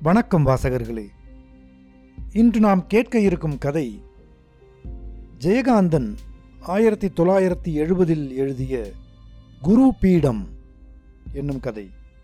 வணக்கம் வாசகர்களே இன்று நாம் கேட்க இருக்கும் கதை ஜெயகாந்தன் ஆயிரத்தி தொள்ளாயிரத்தி எழுபதில் எழுதிய குரு பீடம் என்னும் கதை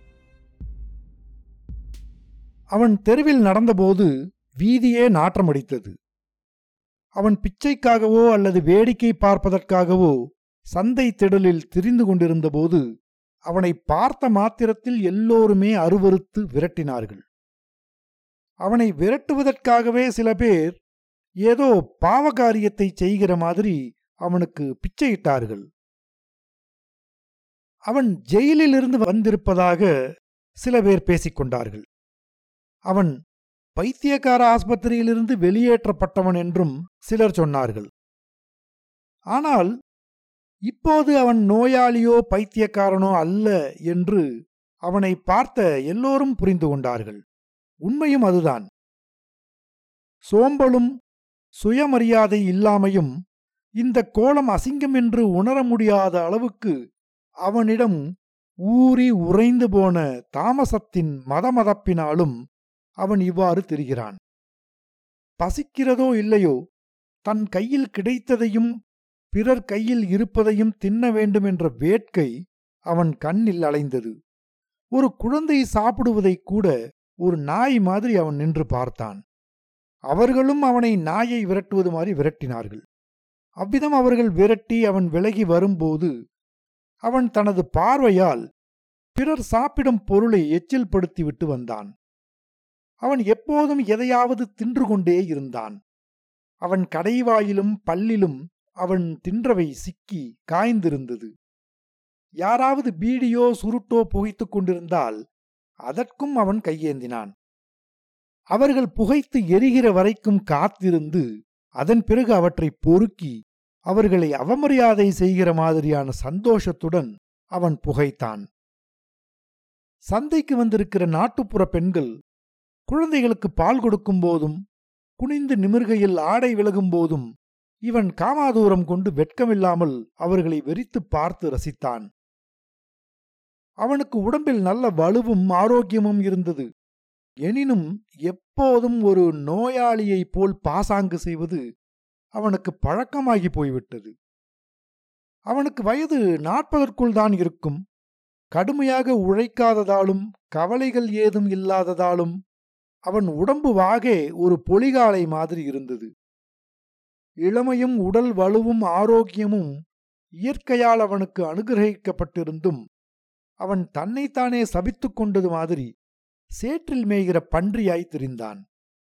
அவன் தெருவில் நடந்தபோது வீதியே நாற்றமடித்தது அவன் பிச்சைக்காகவோ அல்லது வேடிக்கை பார்ப்பதற்காகவோ சந்தை திடலில் திரிந்து கொண்டிருந்தபோது அவனை பார்த்த மாத்திரத்தில் எல்லோருமே அருவருத்து விரட்டினார்கள் அவனை விரட்டுவதற்காகவே சில பேர் ஏதோ பாவகாரியத்தை செய்கிற மாதிரி அவனுக்கு பிச்சையிட்டார்கள் அவன் ஜெயிலிலிருந்து வந்திருப்பதாக சில பேர் பேசிக்கொண்டார்கள் அவன் பைத்தியக்கார ஆஸ்பத்திரியிலிருந்து வெளியேற்றப்பட்டவன் என்றும் சிலர் சொன்னார்கள் ஆனால் இப்போது அவன் நோயாளியோ பைத்தியக்காரனோ அல்ல என்று அவனை பார்த்த எல்லோரும் புரிந்து கொண்டார்கள் உண்மையும் அதுதான் சோம்பலும் சுயமரியாதை இல்லாமையும் இந்த கோலம் அசிங்கம் என்று உணர முடியாத அளவுக்கு அவனிடம் ஊறி உறைந்து போன தாமசத்தின் மதமதப்பினாலும் அவன் இவ்வாறு திரிகிறான் பசிக்கிறதோ இல்லையோ தன் கையில் கிடைத்ததையும் பிறர் கையில் இருப்பதையும் தின்ன வேண்டும் என்ற வேட்கை அவன் கண்ணில் அலைந்தது ஒரு குழந்தை சாப்பிடுவதைக் கூட ஒரு நாய் மாதிரி அவன் நின்று பார்த்தான் அவர்களும் அவனை நாயை விரட்டுவது மாதிரி விரட்டினார்கள் அவ்விதம் அவர்கள் விரட்டி அவன் விலகி வரும்போது அவன் தனது பார்வையால் பிறர் சாப்பிடும் பொருளை எச்சில் படுத்திவிட்டு வந்தான் அவன் எப்போதும் எதையாவது தின்று கொண்டே இருந்தான் அவன் கடைவாயிலும் பல்லிலும் அவன் தின்றவை சிக்கி காய்ந்திருந்தது யாராவது பீடியோ சுருட்டோ புகைத்துக் கொண்டிருந்தால் அதற்கும் அவன் கையேந்தினான் அவர்கள் புகைத்து எரிகிற வரைக்கும் காத்திருந்து அதன் பிறகு அவற்றை பொறுக்கி அவர்களை அவமரியாதை செய்கிற மாதிரியான சந்தோஷத்துடன் அவன் புகைத்தான் சந்தைக்கு வந்திருக்கிற நாட்டுப்புற பெண்கள் குழந்தைகளுக்கு பால் கொடுக்கும் போதும் குனிந்து நிமிர்கையில் ஆடை விலகும் போதும் இவன் காமாதூரம் கொண்டு வெட்கமில்லாமல் அவர்களை வெறித்து பார்த்து ரசித்தான் அவனுக்கு உடம்பில் நல்ல வலுவும் ஆரோக்கியமும் இருந்தது எனினும் எப்போதும் ஒரு நோயாளியைப் போல் பாசாங்கு செய்வது அவனுக்கு பழக்கமாகி போய்விட்டது அவனுக்கு வயது நாற்பதற்குள் தான் இருக்கும் கடுமையாக உழைக்காததாலும் கவலைகள் ஏதும் இல்லாததாலும் அவன் உடம்பு வாகே ஒரு பொலிகாலை மாதிரி இருந்தது இளமையும் உடல் வலுவும் ஆரோக்கியமும் இயற்கையால் அவனுக்கு அனுகிரகிக்கப்பட்டிருந்தும் அவன் தன்னைத்தானே சபித்துக் கொண்டது மாதிரி சேற்றில் மேய்கிற பன்றியாய் திரிந்தான்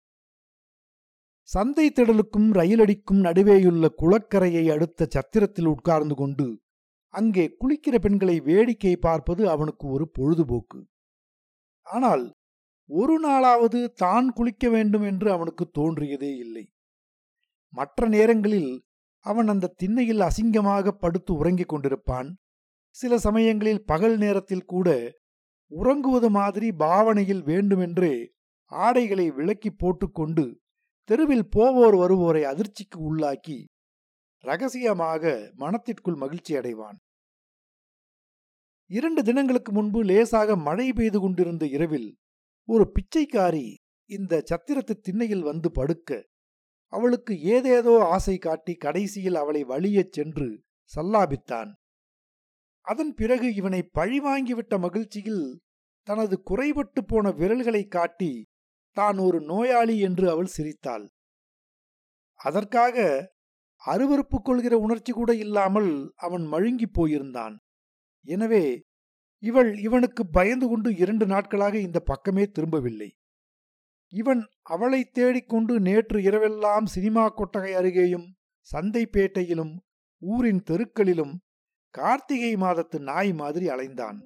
சந்தை திடலுக்கும் ரயிலடிக்கும் நடுவேயுள்ள குளக்கரையை அடுத்த சத்திரத்தில் உட்கார்ந்து கொண்டு அங்கே குளிக்கிற பெண்களை வேடிக்கை பார்ப்பது அவனுக்கு ஒரு பொழுதுபோக்கு ஆனால் ஒரு நாளாவது தான் குளிக்க வேண்டும் என்று அவனுக்கு தோன்றியதே இல்லை மற்ற நேரங்களில் அவன் அந்த திண்ணையில் அசிங்கமாக படுத்து உறங்கிக் கொண்டிருப்பான் சில சமயங்களில் பகல் நேரத்தில் கூட உறங்குவது மாதிரி பாவனையில் வேண்டுமென்றே ஆடைகளை விலக்கி போட்டுக்கொண்டு தெருவில் போவோர் வருவோரை அதிர்ச்சிக்கு உள்ளாக்கி ரகசியமாக மனத்திற்குள் மகிழ்ச்சி அடைவான் இரண்டு தினங்களுக்கு முன்பு லேசாக மழை பெய்து கொண்டிருந்த இரவில் ஒரு பிச்சைக்காரி இந்த சத்திரத்து திண்ணையில் வந்து படுக்க அவளுக்கு ஏதேதோ ஆசை காட்டி கடைசியில் அவளை வழியச் சென்று சல்லாபித்தான் அதன் பிறகு இவனை பழிவாங்கிவிட்ட மகிழ்ச்சியில் தனது குறைபட்டு போன விரல்களை காட்டி தான் ஒரு நோயாளி என்று அவள் சிரித்தாள் அதற்காக அருவறுப்பு கொள்கிற உணர்ச்சி கூட இல்லாமல் அவன் மழுங்கிப் போயிருந்தான் எனவே இவள் இவனுக்கு பயந்து கொண்டு இரண்டு நாட்களாக இந்த பக்கமே திரும்பவில்லை இவன் அவளை தேடிக்கொண்டு நேற்று இரவெல்லாம் சினிமா கொட்டகை அருகேயும் சந்தைப்பேட்டையிலும் ஊரின் தெருக்களிலும் கார்த்திகை மாதத்து நாய் மாதிரி அலைந்தான்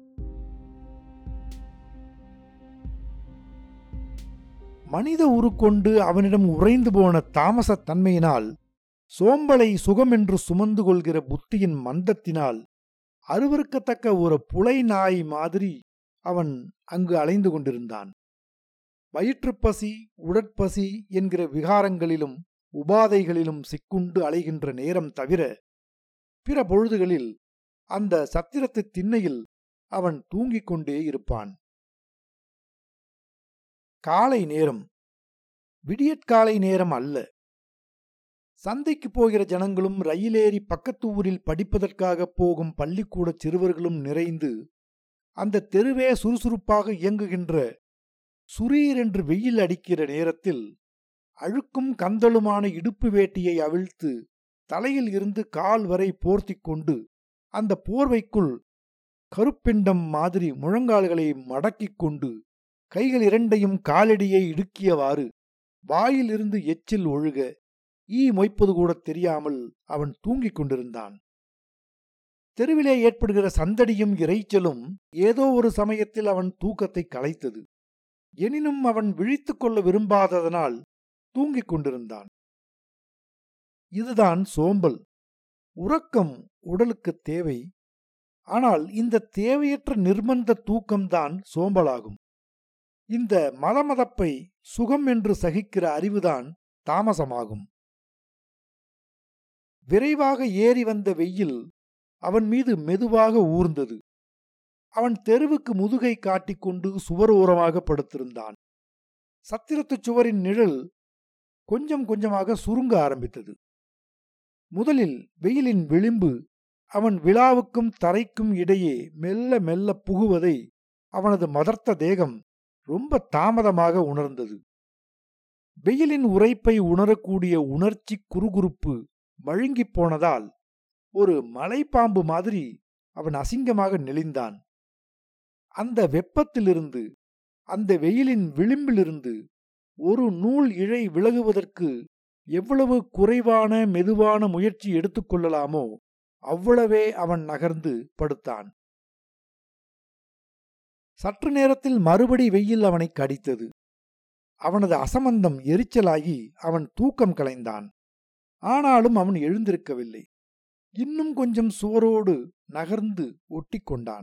மனித உருக்கொண்டு அவனிடம் உறைந்து போன தாமசத் தன்மையினால் சோம்பலை சுகமென்று சுமந்து கொள்கிற புத்தியின் மந்தத்தினால் அருவருக்கத்தக்க ஒரு புலை நாய் மாதிரி அவன் அங்கு அலைந்து கொண்டிருந்தான் வயிற்றுப்பசி உடற்பசி என்கிற விகாரங்களிலும் உபாதைகளிலும் சிக்குண்டு அலைகின்ற நேரம் தவிர பிற பொழுதுகளில் அந்த சத்திரத்து திண்ணையில் அவன் தூங்கிக் கொண்டே இருப்பான் காலை நேரம் விடியற்காலை நேரம் அல்ல சந்தைக்கு போகிற ஜனங்களும் ரயிலேறி பக்கத்து ஊரில் படிப்பதற்காக போகும் பள்ளிக்கூட சிறுவர்களும் நிறைந்து அந்த தெருவே சுறுசுறுப்பாக இயங்குகின்ற சுரீர் என்று வெயில் அடிக்கிற நேரத்தில் அழுக்கும் கந்தளுமான இடுப்பு வேட்டியை அவிழ்த்து தலையில் இருந்து கால் வரை போர்த்திக் கொண்டு அந்த போர்வைக்குள் கருப்பிண்டம் மாதிரி முழங்கால்களை மடக்கிக் கொண்டு கைகள் இரண்டையும் காலடியை இடுக்கியவாறு வாயிலிருந்து எச்சில் ஒழுக ஈ மொய்ப்பது கூட தெரியாமல் அவன் தூங்கிக் கொண்டிருந்தான் தெருவிலே ஏற்படுகிற சந்தடியும் இறைச்சலும் ஏதோ ஒரு சமயத்தில் அவன் தூக்கத்தை கலைத்தது எனினும் அவன் விழித்துக் கொள்ள விரும்பாததனால் தூங்கிக் கொண்டிருந்தான் இதுதான் சோம்பல் உறக்கம் உடலுக்கு தேவை ஆனால் இந்த தேவையற்ற நிர்பந்த தூக்கம்தான் சோம்பலாகும் இந்த மதமதப்பை சுகம் என்று சகிக்கிற அறிவுதான் தாமசமாகும் விரைவாக ஏறி வந்த வெயில் அவன் மீது மெதுவாக ஊர்ந்தது அவன் தெருவுக்கு முதுகை காட்டிக்கொண்டு சுவர் ஓரமாக படுத்திருந்தான் சத்திரத்துச் சுவரின் நிழல் கொஞ்சம் கொஞ்சமாக சுருங்க ஆரம்பித்தது முதலில் வெயிலின் விளிம்பு அவன் விழாவுக்கும் தரைக்கும் இடையே மெல்ல மெல்ல புகுவதை அவனது மதர்த்த தேகம் ரொம்ப தாமதமாக உணர்ந்தது வெயிலின் உரைப்பை உணரக்கூடிய உணர்ச்சி குறுகுறுப்பு மழுங்கிப் போனதால் ஒரு மலைப்பாம்பு மாதிரி அவன் அசிங்கமாக நெளிந்தான் அந்த வெப்பத்திலிருந்து அந்த வெயிலின் விளிம்பிலிருந்து ஒரு நூல் இழை விலகுவதற்கு எவ்வளவு குறைவான மெதுவான முயற்சி எடுத்துக்கொள்ளலாமோ அவ்வளவே அவன் நகர்ந்து படுத்தான் சற்று நேரத்தில் மறுபடி வெயில் அவனை கடித்தது அவனது அசமந்தம் எரிச்சலாகி அவன் தூக்கம் கலைந்தான் ஆனாலும் அவன் எழுந்திருக்கவில்லை இன்னும் கொஞ்சம் சுவரோடு நகர்ந்து ஒட்டி கொண்டான்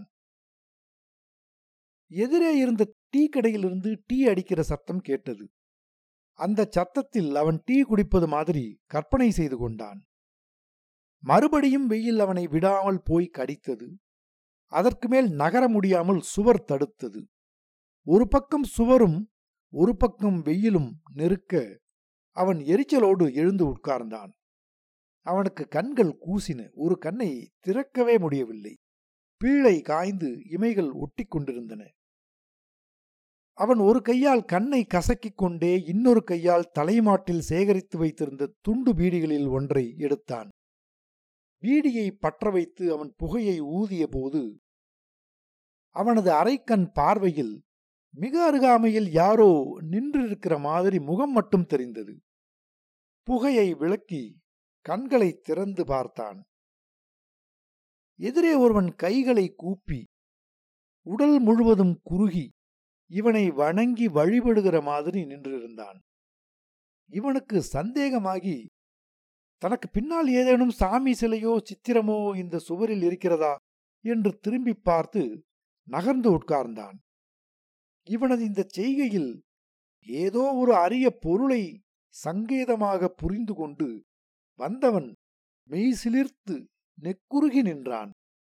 எதிரே இருந்த டீ கடையிலிருந்து டீ அடிக்கிற சத்தம் கேட்டது அந்த சத்தத்தில் அவன் டீ குடிப்பது மாதிரி கற்பனை செய்து கொண்டான் மறுபடியும் வெயில் அவனை விடாமல் போய் கடித்தது அதற்கு மேல் நகர முடியாமல் சுவர் தடுத்தது ஒரு பக்கம் சுவரும் ஒரு பக்கம் வெயிலும் நெருக்க அவன் எரிச்சலோடு எழுந்து உட்கார்ந்தான் அவனுக்கு கண்கள் கூசின ஒரு கண்ணை திறக்கவே முடியவில்லை பீழை காய்ந்து இமைகள் ஒட்டிக் கொண்டிருந்தன அவன் ஒரு கையால் கண்ணை கசக்கிக் கொண்டே இன்னொரு கையால் தலைமாட்டில் சேகரித்து வைத்திருந்த துண்டு பீடிகளில் ஒன்றை எடுத்தான் பீடியை பற்ற வைத்து அவன் புகையை ஊதிய போது அவனது அரைக்கண் பார்வையில் மிக அருகாமையில் யாரோ நின்றிருக்கிற மாதிரி முகம் மட்டும் தெரிந்தது புகையை விளக்கி கண்களை திறந்து பார்த்தான் எதிரே ஒருவன் கைகளை கூப்பி உடல் முழுவதும் குறுகி இவனை வணங்கி வழிபடுகிற மாதிரி நின்றிருந்தான் இவனுக்கு சந்தேகமாகி தனக்கு பின்னால் ஏதேனும் சாமி சிலையோ சித்திரமோ இந்த சுவரில் இருக்கிறதா என்று திரும்பி பார்த்து நகர்ந்து உட்கார்ந்தான் இவனது இந்த செய்கையில் ஏதோ ஒரு அரிய பொருளை சங்கேதமாக புரிந்து கொண்டு வந்தவன் மெய் சிலிர்த்து நெக்குருகி நின்றான்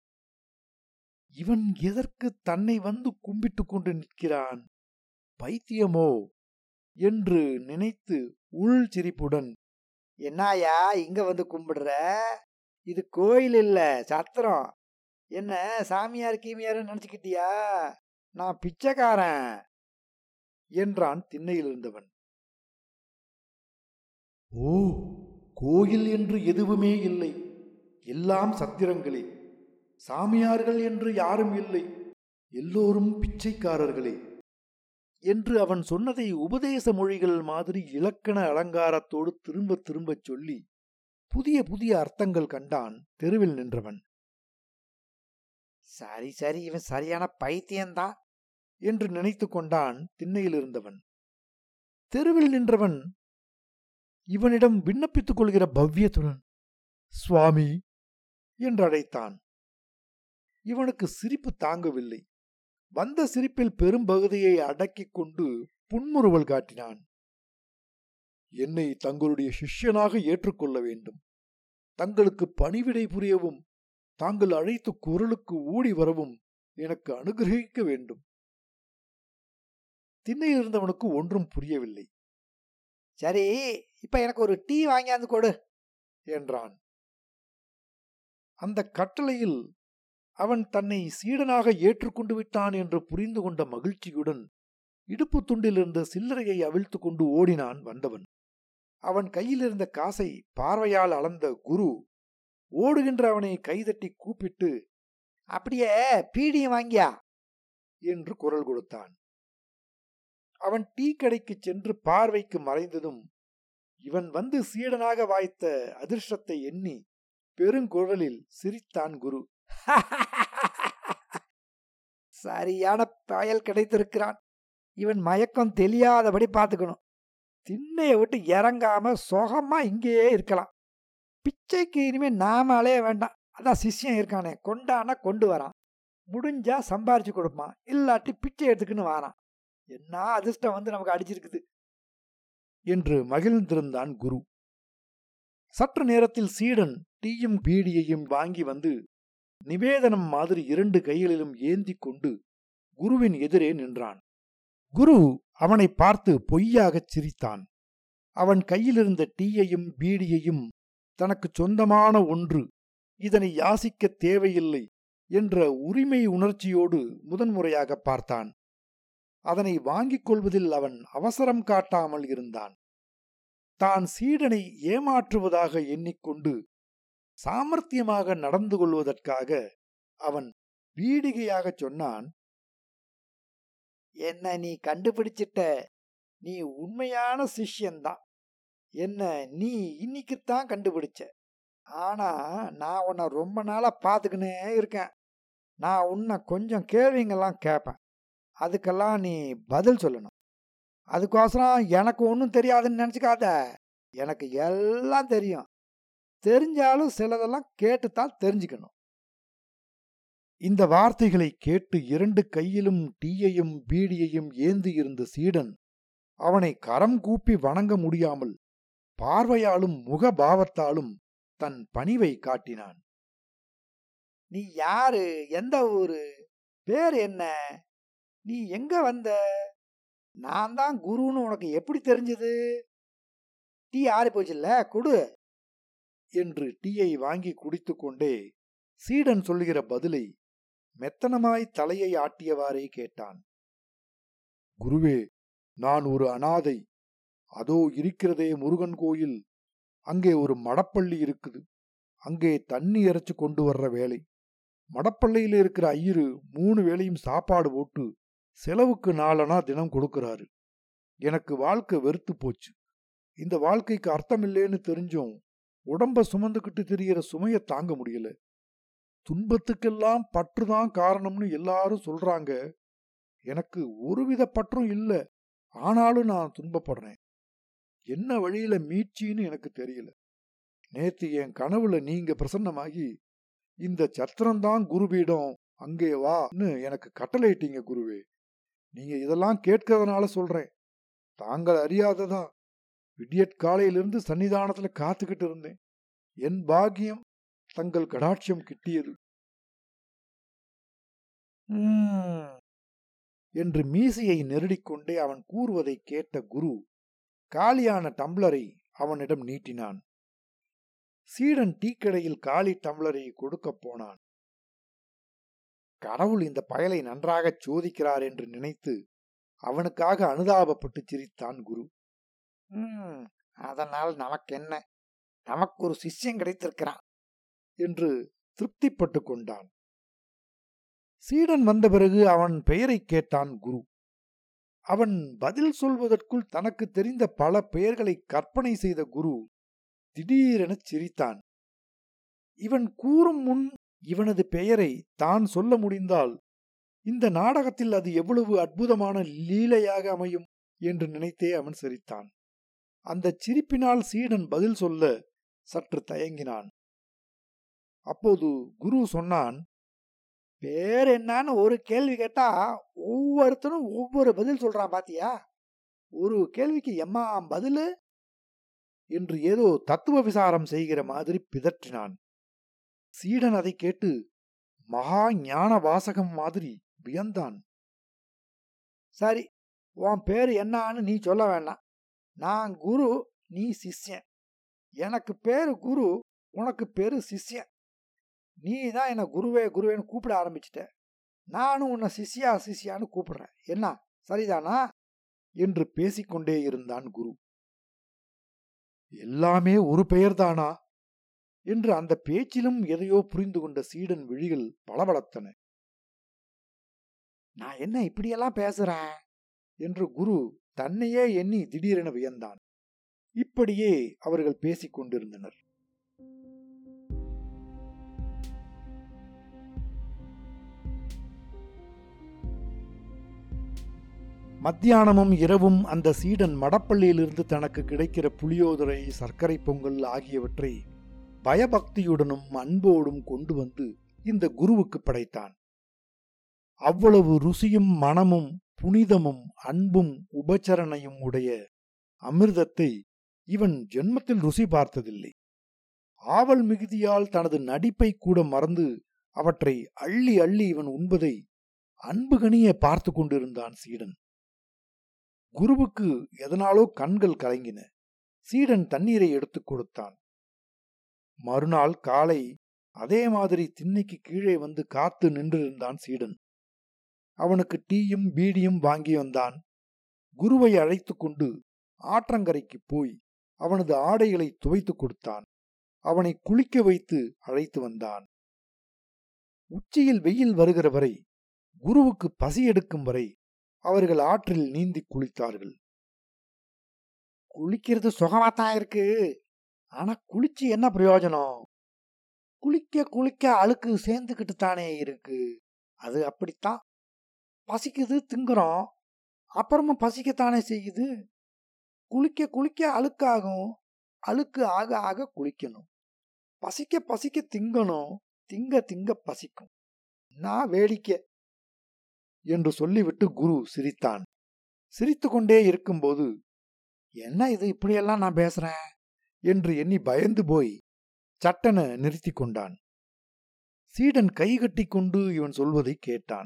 இவன் எதற்கு தன்னை வந்து கும்பிட்டு கொண்டு நிற்கிறான் பைத்தியமோ என்று நினைத்து உள் சிரிப்புடன் என்னாயா இங்க வந்து கும்பிடுற இது கோயில் இல்ல சத்திரம் என்ன சாமியார் கீமியார் நினைச்சுக்கிட்டியா நான் பிச்சைக்காரன் என்றான் திண்ணையில் இருந்தவன் ஓ கோயில் என்று எதுவுமே இல்லை எல்லாம் சத்திரங்களே சாமியார்கள் என்று யாரும் இல்லை எல்லோரும் பிச்சைக்காரர்களே என்று அவன் சொன்னதை உபதேச மொழிகள் மாதிரி இலக்கண அலங்காரத்தோடு திரும்ப திரும்பச் சொல்லி புதிய புதிய அர்த்தங்கள் கண்டான் தெருவில் நின்றவன் சரி சரி இவன் சரியான பைத்தியம்தான் என்று நினைத்து கொண்டான் திண்ணையில் இருந்தவன் தெருவில் நின்றவன் இவனிடம் விண்ணப்பித்துக் கொள்கிற பவ்யத்துடன் சுவாமி என்று அழைத்தான் இவனுக்கு சிரிப்பு தாங்கவில்லை வந்த சிரிப்பில் பெரும்பகுதியை அடக்கிக் கொண்டு புன்முறுவல் காட்டினான் என்னை தங்களுடைய சிஷ்யனாக ஏற்றுக்கொள்ள வேண்டும் தங்களுக்கு பணிவிடை புரியவும் தாங்கள் அழைத்த குரலுக்கு ஓடி வரவும் எனக்கு அனுகிரகிக்க வேண்டும் திண்ணையில் இருந்தவனுக்கு ஒன்றும் புரியவில்லை சரி இப்ப எனக்கு ஒரு டீ வாங்கியாந்து கொடு என்றான் அந்த கட்டளையில் அவன் தன்னை சீடனாக ஏற்றுக்கொண்டு விட்டான் என்று புரிந்து கொண்ட மகிழ்ச்சியுடன் இடுப்பு துண்டிலிருந்த சில்லறையை அவிழ்த்து கொண்டு ஓடினான் வந்தவன் அவன் கையில் இருந்த காசை பார்வையால் அளந்த குரு ஓடுகின்ற அவனை கைதட்டி கூப்பிட்டு அப்படியே பீடியும் வாங்கியா என்று குரல் கொடுத்தான் அவன் டீ கடைக்கு சென்று பார்வைக்கு மறைந்ததும் இவன் வந்து சீடனாக வாய்த்த அதிர்ஷ்டத்தை எண்ணி பெருங்குரலில் சிரித்தான் குரு சரியான பயல் கிடைத்திருக்கிறான் இவன் மயக்கம் தெரியாதபடி பார்த்துக்கணும் திண்ணையை விட்டு இறங்காம சுகமா இங்கேயே இருக்கலாம் பிச்சைக்கு இனிமே நாமாலே வேண்டாம் அதான் சிஷ்யம் இருக்கானே கொண்டானா கொண்டு வரான் முடிஞ்சா சம்பாரிச்சு கொடுப்பான் இல்லாட்டி பிச்சை எடுத்துக்கின்னு வாரான் என்ன அதிர்ஷ்டம் வந்து நமக்கு அடிச்சிருக்குது என்று மகிழ்ந்திருந்தான் குரு சற்று நேரத்தில் சீடன் டீயும் பீடியையும் வாங்கி வந்து நிவேதனம் மாதிரி இரண்டு கைகளிலும் ஏந்தி கொண்டு குருவின் எதிரே நின்றான் குரு அவனை பார்த்து பொய்யாகச் சிரித்தான் அவன் கையிலிருந்த டீயையும் பீடியையும் தனக்கு சொந்தமான ஒன்று இதனை யாசிக்க தேவையில்லை என்ற உரிமை உணர்ச்சியோடு முதன்முறையாக பார்த்தான் அதனை வாங்கிக் கொள்வதில் அவன் அவசரம் காட்டாமல் இருந்தான் தான் சீடனை ஏமாற்றுவதாக எண்ணிக்கொண்டு சாமர்த்தியமாக நடந்து கொள்வதற்காக அவன் வீடிகையாகச் சொன்னான் என்ன நீ கண்டுபிடிச்சிட்ட நீ உண்மையான சிஷ்யன்தான் என்ன நீ இன்னைக்குத்தான் கண்டுபிடிச்ச ஆனா நான் உன்னை ரொம்ப நாளா பார்த்துக்கினே இருக்கேன் நான் உன்னை கொஞ்சம் கேள்விங்கெல்லாம் கேட்பேன் அதுக்கெல்லாம் நீ பதில் சொல்லணும் அதுக்கோசரம் எனக்கு ஒன்றும் தெரியாதுன்னு நினச்சிக்காத எனக்கு எல்லாம் தெரியும் தெரிஞ்சாலும் சிலதெல்லாம் கேட்டுத்தான் தெரிஞ்சுக்கணும் இந்த வார்த்தைகளை கேட்டு இரண்டு கையிலும் டீயையும் பீடியையும் ஏந்தி இருந்த சீடன் அவனை கரம் கூப்பி வணங்க முடியாமல் பார்வையாலும் முகபாவத்தாலும் தன் பணிவை காட்டினான் நீ யாரு எந்த ஊரு பேர் என்ன நீ எங்க வந்த நான் தான் குருன்னு உனக்கு எப்படி தெரிஞ்சது டீ ஆறி போச்சுல்ல குடு என்று டீயை வாங்கி குடித்துக்கொண்டே சீடன் சொல்லுகிற பதிலை மெத்தனமாய் தலையை ஆட்டியவாறே கேட்டான் குருவே நான் ஒரு அனாதை அதோ இருக்கிறதே முருகன் கோயில் அங்கே ஒரு மடப்பள்ளி இருக்குது அங்கே தண்ணி இறைச்சு கொண்டு வர்ற வேலை மடப்பள்ளியில் இருக்கிற ஐயரு மூணு வேளையும் சாப்பாடு போட்டு செலவுக்கு நாலனா தினம் கொடுக்கறாரு எனக்கு வாழ்க்கை வெறுத்து போச்சு இந்த வாழ்க்கைக்கு அர்த்தம் இல்லைன்னு தெரிஞ்சும் உடம்ப சுமந்துக்கிட்டு திரியிற சுமைய தாங்க முடியல துன்பத்துக்கெல்லாம் பற்றுதான் காரணம்னு எல்லாரும் சொல்றாங்க எனக்கு ஒருவித பற்றும் இல்ல ஆனாலும் நான் துன்பப்படுறேன் என்ன வழியில மீட்சின்னு எனக்கு தெரியல நேத்து என் கனவுல நீங்க பிரசன்னமாகி இந்த சத்திரம்தான் குருபீடம் அங்கே வான்னு எனக்கு கட்டளையிட்டீங்க குருவே நீங்க இதெல்லாம் கேட்கறதுனால சொல்றேன் தாங்கள் அறியாததா விடியற் காலையிலிருந்து சன்னிதானத்துல காத்துக்கிட்டு இருந்தேன் என் பாக்கியம் தங்கள் கடாட்சியம் கிட்டியது ம், என்று மீசையை நெருடிக்கொண்டே அவன் கூறுவதை கேட்ட குரு காலியான டம்ளரை அவனிடம் நீட்டினான் சீடன் டீக்கடையில் காலி டம்ளரை கொடுக்கப் போனான் கடவுள் இந்த பயலை நன்றாகச் சோதிக்கிறார் என்று நினைத்து அவனுக்காக அனுதாபப்பட்டு சிரித்தான் குரு ம், அதனால் நமக்கு என்ன நமக்கு ஒரு சிஷ்யன் கிடைத்திருக்கிறான் என்று திருப்திப்பட்டு கொண்டான் சீடன் வந்த பிறகு அவன் பெயரைக் கேட்டான் குரு அவன் பதில் சொல்வதற்குள் தனக்கு தெரிந்த பல பெயர்களை கற்பனை செய்த குரு திடீரெனச் சிரித்தான் இவன் கூறும் முன் இவனது பெயரை தான் சொல்ல முடிந்தால் இந்த நாடகத்தில் அது எவ்வளவு அற்புதமான லீலையாக அமையும் என்று நினைத்தே அவன் சிரித்தான் அந்த சிரிப்பினால் சீடன் பதில் சொல்ல சற்று தயங்கினான் அப்போது குரு சொன்னான் பேர் என்னன்னு ஒரு கேள்வி கேட்டா ஒவ்வொருத்தரும் ஒவ்வொரு பதில் சொல்றான் பாத்தியா ஒரு கேள்விக்கு எம்மா பதிலு என்று ஏதோ தத்துவ விசாரம் செய்கிற மாதிரி பிதற்றினான் சீடன் அதை கேட்டு மகா ஞான வாசகம் மாதிரி வியந்தான் சரி உன் பேர் என்னான்னு நீ சொல்ல வேண்டாம் நான் குரு நீ சிஷ்யன் எனக்கு பேரு குரு உனக்கு பேரு சிஷ்யன் நீ தான் என்னை குருவே குருவேன்னு கூப்பிட ஆரம்பிச்சிட்ட நானும் உன்னை சிஷ்யா சிஷ்யான்னு கூப்பிடுறேன் என்ன சரிதானா என்று பேசிக்கொண்டே இருந்தான் குரு எல்லாமே ஒரு பெயர்தானா என்று அந்த பேச்சிலும் எதையோ புரிந்து கொண்ட சீடன் விழிகள் பளபளத்தன நான் என்ன இப்படியெல்லாம் பேசுறேன் என்று குரு தன்னையே எண்ணி திடீரென வியந்தான் இப்படியே அவர்கள் பேசிக் கொண்டிருந்தனர் மத்தியானமும் இரவும் அந்த சீடன் மடப்பள்ளியிலிருந்து தனக்கு கிடைக்கிற புளியோதரை சர்க்கரை பொங்கல் ஆகியவற்றை பயபக்தியுடனும் அன்போடும் கொண்டு வந்து இந்த குருவுக்கு படைத்தான் அவ்வளவு ருசியும் மனமும் புனிதமும் அன்பும் உபச்சரணையும் உடைய அமிர்தத்தை இவன் ஜென்மத்தில் ருசி பார்த்ததில்லை ஆவல் மிகுதியால் தனது நடிப்பை கூட மறந்து அவற்றை அள்ளி அள்ளி இவன் உண்பதை அன்பு கனிய பார்த்து கொண்டிருந்தான் சீடன் குருவுக்கு எதனாலோ கண்கள் கலங்கின சீடன் தண்ணீரை எடுத்துக் கொடுத்தான் மறுநாள் காலை அதே மாதிரி திண்ணைக்கு கீழே வந்து காத்து நின்றிருந்தான் சீடன் அவனுக்கு டீயும் பீடியும் வாங்கி வந்தான் குருவை அழைத்து கொண்டு ஆற்றங்கரைக்கு போய் அவனது ஆடைகளை துவைத்துக் கொடுத்தான் அவனை குளிக்க வைத்து அழைத்து வந்தான் உச்சியில் வெயில் வருகிற வரை குருவுக்கு பசி எடுக்கும் வரை அவர்கள் ஆற்றில் நீந்தி குளித்தார்கள் குளிக்கிறது சுகமாத்தான் இருக்கு ஆனா குளிச்சு என்ன பிரயோஜனம் குளிக்க குளிக்க அழுக்கு சேர்ந்துக்கிட்டு தானே இருக்கு அது அப்படித்தான் பசிக்குது திங்குறோம் அப்புறமா பசிக்கத்தானே செய்யுது குளிக்க குளிக்க அழுக்காகும் அழுக்கு ஆக ஆக குளிக்கணும் பசிக்க பசிக்க திங்கணும் திங்க திங்க பசிக்கும் நான் வேடிக்கை என்று சொல்லிவிட்டு குரு சிரித்தான் சிரித்து கொண்டே இருக்கும்போது என்ன இது இப்படியெல்லாம் நான் பேசுறேன் என்று எண்ணி பயந்து போய் சட்டென நிறுத்தி கொண்டான் சீடன் கைகட்டி கொண்டு இவன் சொல்வதை கேட்டான்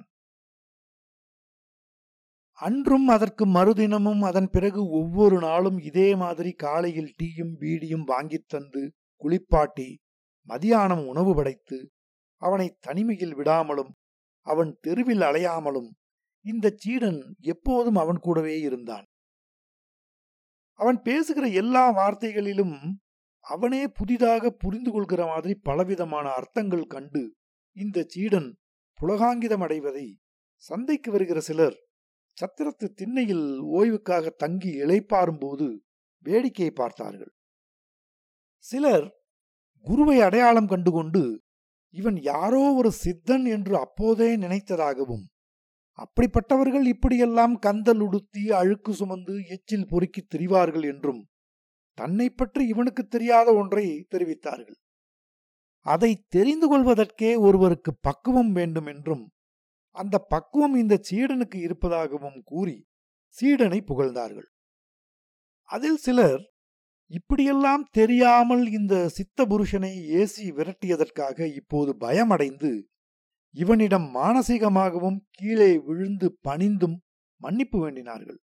அன்றும் அதற்கு மறுதினமும் அதன் பிறகு ஒவ்வொரு நாளும் இதே மாதிரி காலையில் டீயும் பீடியும் வாங்கித் தந்து குளிப்பாட்டி மதியானம் உணவு படைத்து அவனை தனிமையில் விடாமலும் அவன் தெருவில் அலையாமலும் இந்த சீடன் எப்போதும் அவன் கூடவே இருந்தான் அவன் பேசுகிற எல்லா வார்த்தைகளிலும் அவனே புதிதாக புரிந்து கொள்கிற மாதிரி பலவிதமான அர்த்தங்கள் கண்டு இந்த சீடன் புலகாங்கிதம் அடைவதை சந்தைக்கு வருகிற சிலர் சத்திரத்து திண்ணையில் ஓய்வுக்காக தங்கி இளைப்பாறும் போது வேடிக்கை பார்த்தார்கள் சிலர் குருவை அடையாளம் கண்டுகொண்டு இவன் யாரோ ஒரு சித்தன் என்று அப்போதே நினைத்ததாகவும் அப்படிப்பட்டவர்கள் இப்படியெல்லாம் கந்தல் உடுத்தி அழுக்கு சுமந்து எச்சில் பொறுக்கி திரிவார்கள் என்றும் தன்னை பற்றி இவனுக்கு தெரியாத ஒன்றை தெரிவித்தார்கள் அதை தெரிந்து கொள்வதற்கே ஒருவருக்கு பக்குவம் வேண்டும் என்றும் அந்த பக்குவம் இந்த சீடனுக்கு இருப்பதாகவும் கூறி சீடனை புகழ்ந்தார்கள் அதில் சிலர் இப்படியெல்லாம் தெரியாமல் இந்த சித்த புருஷனை ஏசி விரட்டியதற்காக இப்போது பயமடைந்து இவனிடம் மானசீகமாகவும் கீழே விழுந்து பணிந்தும் மன்னிப்பு வேண்டினார்கள்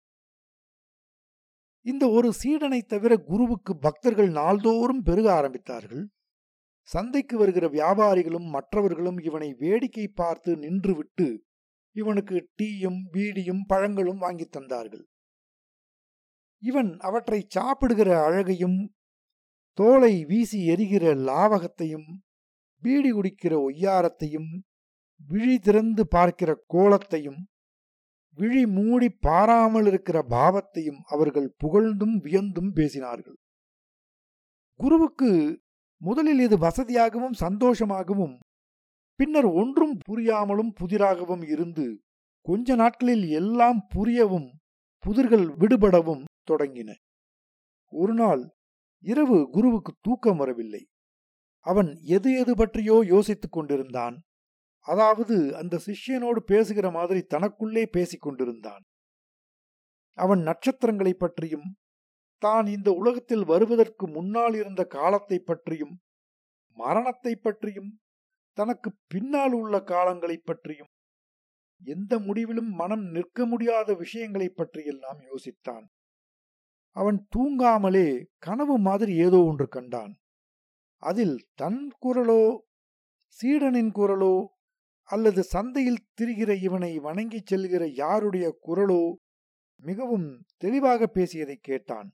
இந்த ஒரு சீடனை தவிர குருவுக்கு பக்தர்கள் நாள்தோறும் பெருக ஆரம்பித்தார்கள் சந்தைக்கு வருகிற வியாபாரிகளும் மற்றவர்களும் இவனை வேடிக்கை பார்த்து நின்றுவிட்டு இவனுக்கு டீயும் பீடியும் பழங்களும் வாங்கித் தந்தார்கள் இவன் அவற்றை சாப்பிடுகிற அழகையும் தோலை வீசி எரிகிற லாவகத்தையும் பீடி குடிக்கிற ஒய்யாரத்தையும் விழி திறந்து பார்க்கிற கோலத்தையும் விழி மூடி பாராமல் இருக்கிற பாவத்தையும் அவர்கள் புகழ்ந்தும் வியந்தும் பேசினார்கள் குருவுக்கு முதலில் இது வசதியாகவும் சந்தோஷமாகவும் பின்னர் ஒன்றும் புரியாமலும் புதிராகவும் இருந்து கொஞ்ச நாட்களில் எல்லாம் புரியவும் புதிர்கள் விடுபடவும் தொடங்கின ஒரு நாள் இரவு குருவுக்கு தூக்கம் வரவில்லை அவன் எது எது பற்றியோ யோசித்துக் கொண்டிருந்தான் அதாவது அந்த சிஷ்யனோடு பேசுகிற மாதிரி தனக்குள்ளே பேசிக் கொண்டிருந்தான் அவன் நட்சத்திரங்களைப் பற்றியும் தான் இந்த உலகத்தில் வருவதற்கு முன்னால் இருந்த காலத்தை பற்றியும் மரணத்தை பற்றியும் தனக்கு பின்னால் உள்ள காலங்களைப் பற்றியும் எந்த முடிவிலும் மனம் நிற்க முடியாத விஷயங்களைப் பற்றியெல்லாம் யோசித்தான் அவன் தூங்காமலே கனவு மாதிரி ஏதோ ஒன்று கண்டான் அதில் தன் குரலோ சீடனின் குரலோ அல்லது சந்தையில் திரிகிற இவனை வணங்கிச் செல்கிற யாருடைய குரலோ மிகவும் தெளிவாக பேசியதை கேட்டான்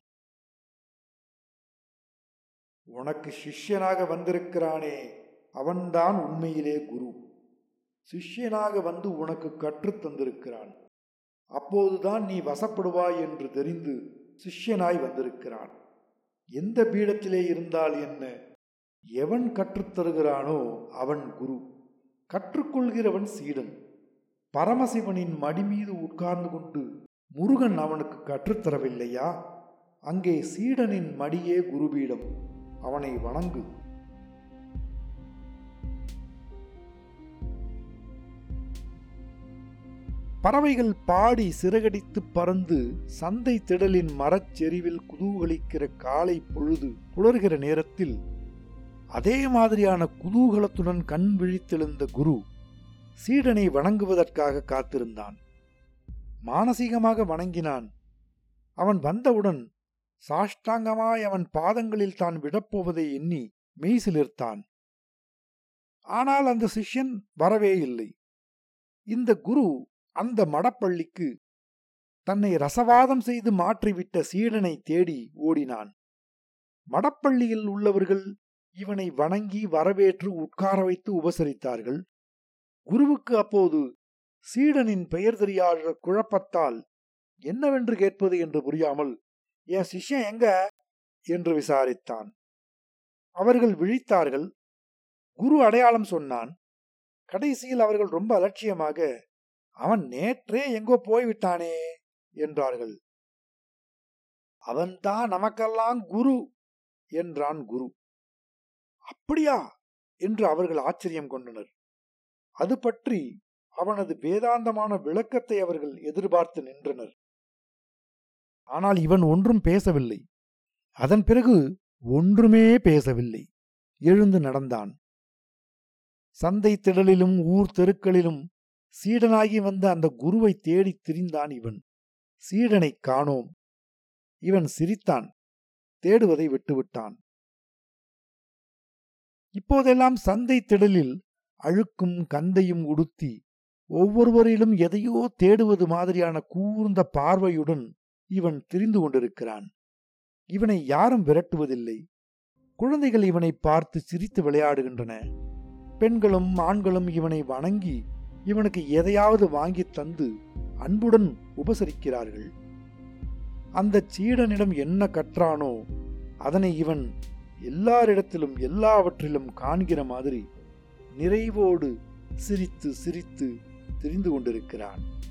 உனக்கு சிஷ்யனாக வந்திருக்கிறானே அவன்தான் உண்மையிலே குரு சிஷ்யனாக வந்து உனக்கு கற்றுத் தந்திருக்கிறான் அப்போதுதான் நீ வசப்படுவாய் என்று தெரிந்து சிஷ்யனாய் வந்திருக்கிறான் எந்த பீடத்திலே இருந்தால் என்ன எவன் கற்றுத்தருகிறானோ அவன் குரு கற்றுக்கொள்கிறவன் சீடன் பரமசிவனின் மடி மீது உட்கார்ந்து கொண்டு முருகன் அவனுக்கு கற்றுத்தரவில்லையா அங்கே சீடனின் மடியே குருபீடம் அவனை வணங்கு பறவைகள் பாடி சிறகடித்து பறந்து சந்தை திடலின் மரச்செறிவில் குதூகலிக்கிற காலை பொழுது புலர்கிற நேரத்தில் அதே மாதிரியான குதூகலத்துடன் கண் விழித்தெழுந்த குரு சீடனை வணங்குவதற்காக காத்திருந்தான் மானசீகமாக வணங்கினான் அவன் வந்தவுடன் சாஷ்டாங்கமாய் அவன் பாதங்களில் தான் விடப்போவதை எண்ணி மெய்சிலிர்த்தான் ஆனால் அந்த சிஷ்யன் வரவே இல்லை இந்த குரு அந்த மடப்பள்ளிக்கு தன்னை ரசவாதம் செய்து மாற்றிவிட்ட சீடனை தேடி ஓடினான் மடப்பள்ளியில் உள்ளவர்கள் இவனை வணங்கி வரவேற்று உட்கார வைத்து உபசரித்தார்கள் குருவுக்கு அப்போது சீடனின் பெயர் தெரியாத குழப்பத்தால் என்னவென்று கேட்பது என்று புரியாமல் என் சிஷ்யன் எங்க என்று விசாரித்தான் அவர்கள் விழித்தார்கள் குரு அடையாளம் சொன்னான் கடைசியில் அவர்கள் ரொம்ப அலட்சியமாக அவன் நேற்றே எங்கோ போய்விட்டானே என்றார்கள் அவன்தான் நமக்கெல்லாம் குரு என்றான் குரு அப்படியா என்று அவர்கள் ஆச்சரியம் கொண்டனர் அது பற்றி அவனது வேதாந்தமான விளக்கத்தை அவர்கள் எதிர்பார்த்து நின்றனர் ஆனால் இவன் ஒன்றும் பேசவில்லை அதன் பிறகு ஒன்றுமே பேசவில்லை எழுந்து நடந்தான் சந்தை திடலிலும் ஊர் தெருக்களிலும் சீடனாகி வந்த அந்த குருவை தேடித் திரிந்தான் இவன் சீடனை காணோம் இவன் சிரித்தான் தேடுவதை விட்டுவிட்டான் இப்போதெல்லாம் சந்தை திடலில் அழுக்கும் கந்தையும் உடுத்தி ஒவ்வொருவரிலும் எதையோ தேடுவது மாதிரியான கூர்ந்த பார்வையுடன் இவன் திரிந்து கொண்டிருக்கிறான் இவனை யாரும் விரட்டுவதில்லை குழந்தைகள் இவனை பார்த்து சிரித்து விளையாடுகின்றன பெண்களும் ஆண்களும் இவனை வணங்கி இவனுக்கு எதையாவது வாங்கி தந்து அன்புடன் உபசரிக்கிறார்கள் அந்த சீடனிடம் என்ன கற்றானோ அதனை இவன் எல்லாரிடத்திலும் எல்லாவற்றிலும் காண்கிற மாதிரி நிறைவோடு சிரித்து சிரித்து தெரிந்து கொண்டிருக்கிறான்